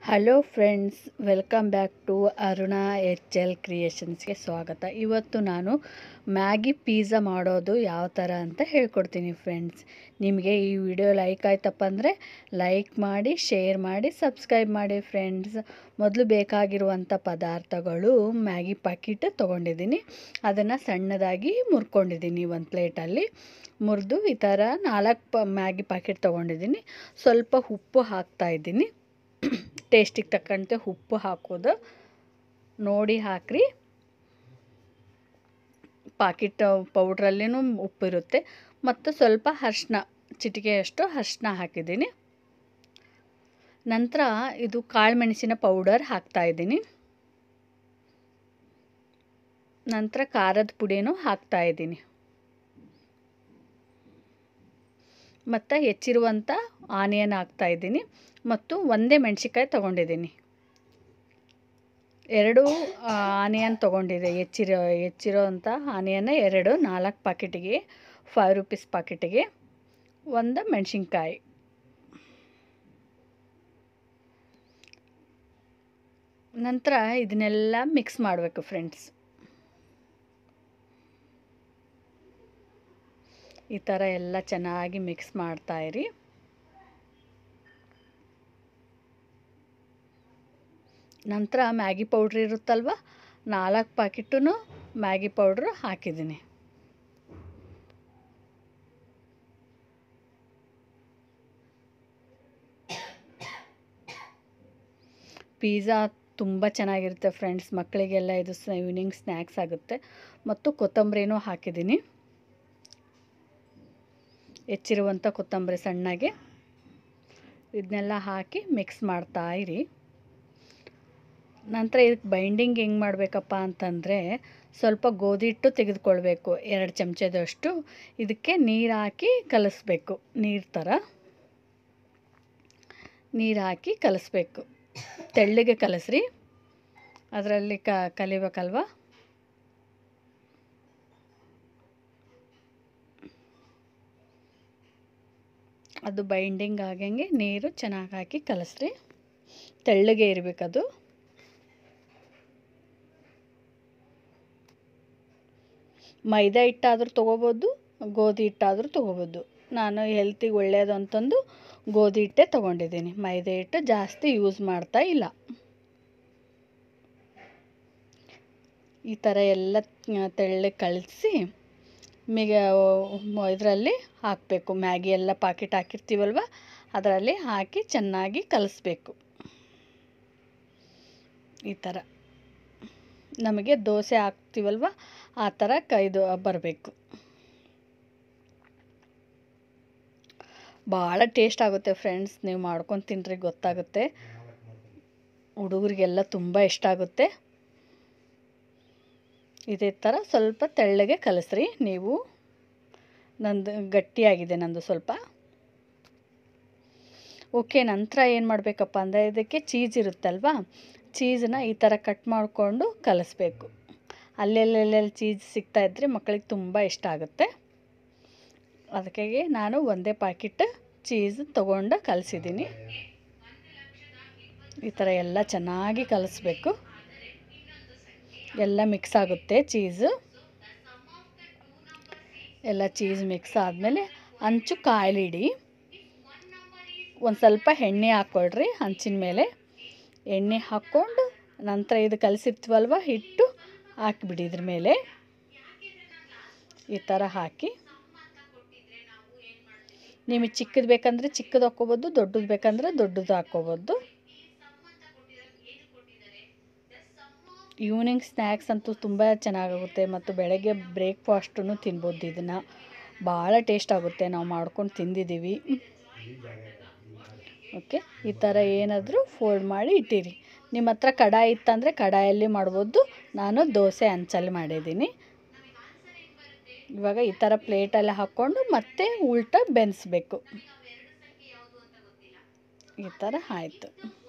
hello friends welcome back to Aruna H L ಕ್ರಿಯೇಷನ್ಸ್ಗೆ ಸ್ವಾಗತ ಇವತ್ತು ನಾನು ಮ್ಯಾಗಿ ಪಿಜ್ಜಾ ಮಾಡೋದು ಯಾವ ಥರ ಅಂತ ಹೇಳ್ಕೊಡ್ತೀನಿ ಫ್ರೆಂಡ್ಸ್ ನಿಮಗೆ ಈ ವಿಡಿಯೋ ಲೈಕ್ ಆಯ್ತಪ್ಪ ಅಂದರೆ ಲೈಕ್ ಮಾಡಿ ಶೇರ್ ಮಾಡಿ ಸಬ್ಸ್ಕ್ರೈಬ್ ಮಾಡಿ ಫ್ರೆಂಡ್ಸ್ ಮೊದಲು ಬೇಕಾಗಿರುವಂಥ ಪದಾರ್ಥಗಳು ಮ್ಯಾಗಿ ಪ್ಯಾಕೆಟ್ ತೊಗೊಂಡಿದ್ದೀನಿ ಅದನ್ನು ಸಣ್ಣದಾಗಿ ಮುರ್ಕೊಂಡಿದ್ದೀನಿ ಒಂದು ಪ್ಲೇಟಲ್ಲಿ ಮುರಿದು ಈ ಥರ ನಾಲ್ಕು ಪ ಮ್ಯಾಗಿ ಪ್ಯಾಕೆಟ್ ತೊಗೊಂಡಿದ್ದೀನಿ ಸ್ವಲ್ಪ ಉಪ್ಪು ಹಾಕ್ತಾಯಿದ್ದೀನಿ ಟೇಸ್ಟಿಗೆ ತಕ್ಕಂತೆ ಉಪ್ಪು ಹಾಕೋದು ನೋಡಿ ಹಾಕ್ರಿ ಪಾಕಿಟ್ ಪೌಡ್ರಲ್ಲಿನೂ ಉಪ್ಪಿರುತ್ತೆ ಮತ್ತು ಸ್ವಲ್ಪ ಅರ್ಶಿನ ಚಿಟಿಕೆಯಷ್ಟು ಅರ್ಶಿನ ಹಾಕಿದ್ದೀನಿ ನಂತರ ಇದು ಕಾಳು ಮೆಣಸಿನ ಪೌಡರ್ ಹಾಕ್ತಾಯಿದ್ದೀನಿ ನಂತರ ಖಾರದ ಪುಡಿನೂ ಹಾಕ್ತಾಯಿದ್ದೀನಿ ಮತ್ತು ಹೆಚ್ಚಿರುವಂಥ ಆನಿಯನ್ ಹಾಕ್ತಾಯಿದ್ದೀನಿ ಮತ್ತು ಒಂದೇ ಮೆಣಸಿನ್ಕಾಯಿ ತೊಗೊಂಡಿದ್ದೀನಿ ಎರಡು ಆನಿಯನ್ ತೊಗೊಂಡಿದ್ದೆ ಹೆಚ್ಚಿರೋ ಹೆಚ್ಚಿರೋ ಅಂಥ ಆನಿಯನ್ನ ಎರಡು ನಾಲ್ಕು ಪಾಕೆಟಿಗೆ ಫೈವ್ ರುಪೀಸ್ ಪಾಕೆಟಿಗೆ ಒಂದು ಮೆಣಸಿನ್ಕಾಯಿ ನಂತರ ಇದನ್ನೆಲ್ಲ ಮಿಕ್ಸ್ ಮಾಡಬೇಕು ಫ್ರೆಂಡ್ಸ್ ಈ ಥರ ಎಲ್ಲ ಚೆನ್ನಾಗಿ ಮಿಕ್ಸ್ ಮಾಡ್ತಾಯಿರಿ ನಂತರ ಮ್ಯಾಗಿ ಪೌಡ್ರ್ ಇರುತ್ತಲ್ವ ನಾಲ್ಕು ಪ್ಯಾಕೆಟು ಮ್ಯಾಗಿ ಪೌಡ್ರು ಹಾಕಿದ್ದೀನಿ ಪಿಜ್ಜಾ ತುಂಬ ಚೆನ್ನಾಗಿರುತ್ತೆ ಫ್ರೆಂಡ್ಸ್ ಮಕ್ಕಳಿಗೆಲ್ಲ ಇದು ಈವ್ನಿಂಗ್ ಸ್ನ್ಯಾಕ್ಸ್ ಆಗುತ್ತೆ ಮತ್ತು ಕೊತ್ತಂಬರಿನೂ ಹಾಕಿದ್ದೀನಿ ಹೆಚ್ಚಿರುವಂಥ ಕೊತ್ತಂಬರಿ ಸಣ್ಣಗೆ ಇದನ್ನೆಲ್ಲ ಹಾಕಿ ಮಿಕ್ಸ್ ಮಾಡ್ತಾಯಿರಿ ನಂತರ ಇದಕ್ಕೆ ಬೈಂಡಿಂಗ್ ಹೆಂಗೆ ಮಾಡಬೇಕಪ್ಪ ಅಂತಂದರೆ ಸ್ವಲ್ಪ ಗೋಧಿ ಹಿಟ್ಟು ತೆಗೆದುಕೊಳ್ಬೇಕು ಎರಡು ಚಮಚದಷ್ಟು ಇದಕ್ಕೆ ನೀರು ಹಾಕಿ ಕಲಿಸ್ಬೇಕು ನೀರು ಥರ ನೀರು ಹಾಕಿ ಕಲಿಸ್ಬೇಕು ತೆಳ್ಳಗೆ ಕಲಸ್ರಿ ಅದರಲ್ಲಿ ಕ ಕಲಿಬೇಕಲ್ವ ಅದು ಬೈಂಡಿಂಗ್ ಆಗಂಗೆ ನೀರು ಚೆನ್ನಾಗಿ ಹಾಕಿ ಕಲಸ್ರಿ ತೆಳ್ಳಗೆ ಇರಬೇಕದು ಮೈದಾ ಹಿಟ್ಟಾದರೂ ತೊಗೋಬೋದು ಗೋಧಿ ಹಿಟ್ಟಾದರೂ ತೊಗೋಬೋದು ನಾನು ಹೆಲ್ತಿಗೆ ಒಳ್ಳೆಯದು ಅಂತಂದು ಗೋಧಿ ಹಿಟ್ಟೆ ತೊಗೊಂಡಿದ್ದೀನಿ ಮೈದಾ ಹಿಟ್ಟು ಜಾಸ್ತಿ ಯೂಸ್ ಮಾಡ್ತಾ ಇಲ್ಲ ಈ ಥರ ಎಲ್ಲ ತೆಳ್ಳಗೆ ಕಳಿಸಿ ಮಿಗ ಇದರಲ್ಲಿ ಹಾಕಬೇಕು ಮ್ಯಾಗಿ ಎಲ್ಲ ಪಾಕೆಟ್ ಹಾಕಿರ್ತೀವಲ್ವ ಅದರಲ್ಲಿ ಹಾಕಿ ಚೆನ್ನಾಗಿ ಕಲಿಸ್ಬೇಕು ಈ ಥರ ನಮಗೆ ದೋಸೆ ಹಾಕ್ತೀವಲ್ವ ಆ ಥರ ಕೈದು ಬರಬೇಕು ಭಾಳ ಟೇಸ್ಟ್ ಆಗುತ್ತೆ ಫ್ರೆಂಡ್ಸ್ ನೀವು ಮಾಡ್ಕೊಂಡು ತಿನ್ನಿರಿ ಗೊತ್ತಾಗುತ್ತೆ ಹುಡುಗರಿಗೆಲ್ಲ ತುಂಬ ಇಷ್ಟ ಆಗುತ್ತೆ ಇದೇ ಥರ ಸ್ವಲ್ಪ ತೆಳ್ಳಗೆ ಕಲಿಸ್ರಿ ನೀವು ನಂದು ಗಟ್ಟಿಯಾಗಿದೆ ನಂದು ಸ್ವಲ್ಪ ಓಕೆ ನಂತರ ಏನು ಮಾಡಬೇಕಪ್ಪ ಅಂದರೆ ಇದಕ್ಕೆ ಚೀಸ್ ಇರುತ್ತಲ್ವ ಚೀಸನ್ನ ಈ ಥರ ಕಟ್ ಮಾಡಿಕೊಂಡು ಕಲಿಸ್ಬೇಕು ಅಲ್ಲೆಲ್ಲೆಲ್ಲೆಲ್ಲಿ ಚೀಸ್ ಸಿಗ್ತಾಯಿದ್ರೆ ಮಕ್ಕಳಿಗೆ ತುಂಬ ಇಷ್ಟ ಆಗುತ್ತೆ ಅದಕ್ಕೆ ನಾನು ಒಂದೇ ಪ್ಯಾಕೆಟ್ ಚೀಸ್ ತೊಗೊಂಡು ಕಲಿಸಿದ್ದೀನಿ ಈ ಥರ ಎಲ್ಲ ಚೆನ್ನಾಗಿ ಕಲಿಸ್ಬೇಕು ಎಲ್ಲ ಮಿಕ್ಸ್ ಆಗುತ್ತೆ ಚೀಸು ಎಲ್ಲ ಚೀಸ್ ಮಿಕ್ಸ್ ಆದಮೇಲೆ ಹಂಚು ಕಾಯ್ಲಿಡಿ ಒಂದು ಸ್ವಲ್ಪ ಎಣ್ಣೆ ಹಾಕ್ಕೊಳ್ರಿ ಹಂಚಿನ ಮೇಲೆ ಎಣ್ಣೆ ಹಾಕ್ಕೊಂಡು ನಂತರ ಇದು ಕಲಸಿರ್ತೀವಲ್ವ ಹಿಟ್ಟು ಹಾಕಿಬಿಡಿ ಇದ್ರ ಮೇಲೆ ಈ ಥರ ಹಾಕಿ ನಿಮಗೆ ಚಿಕ್ಕದು ಬೇಕಂದರೆ ಚಿಕ್ಕದು ಹಾಕ್ಕೋಬೋದು ದೊಡ್ಡದು ಬೇಕಂದರೆ ದೊಡ್ಡದು ಹಾಕ್ಕೋಬೋದು ಈವ್ನಿಂಗ್ ಸ್ನ್ಯಾಕ್ಸ್ ಅಂತೂ ತುಂಬ ಚೆನ್ನಾಗಾಗುತ್ತೆ ಮತ್ತು ಬೆಳಗ್ಗೆ ಬ್ರೇಕ್ಫಾಸ್ಟೂ ತಿನ್ಬೋದು ಇದನ್ನು ಭಾಳ ಟೇಸ್ಟ್ ಆಗುತ್ತೆ ನಾವು ಮಾಡ್ಕೊಂಡು ತಿಂದಿದ್ದೀವಿ ಓಕೆ ಈ ಥರ ಏನಾದರೂ ಫೋಲ್ಡ್ ಮಾಡಿ ಇಟ್ಟಿರಿ ನಿಮ್ಮ ಹತ್ರ ಕಡಾಯಿ ಇತ್ತಂದರೆ ಕಡಾಯಲ್ಲಿ ಮಾಡ್ಬೋದು ನಾನು ದೋಸೆ ಹಂಚಲ್ಲಿ ಮಾಡಿದ್ದೀನಿ ಇವಾಗ ಈ ಥರ ಪ್ಲೇಟಲ್ಲಿ ಹಾಕ್ಕೊಂಡು ಮತ್ತೆ ಉಲ್ಟ ಬೆನ್ಸ್ಬೇಕು ಈ ಥರ ಆಯಿತು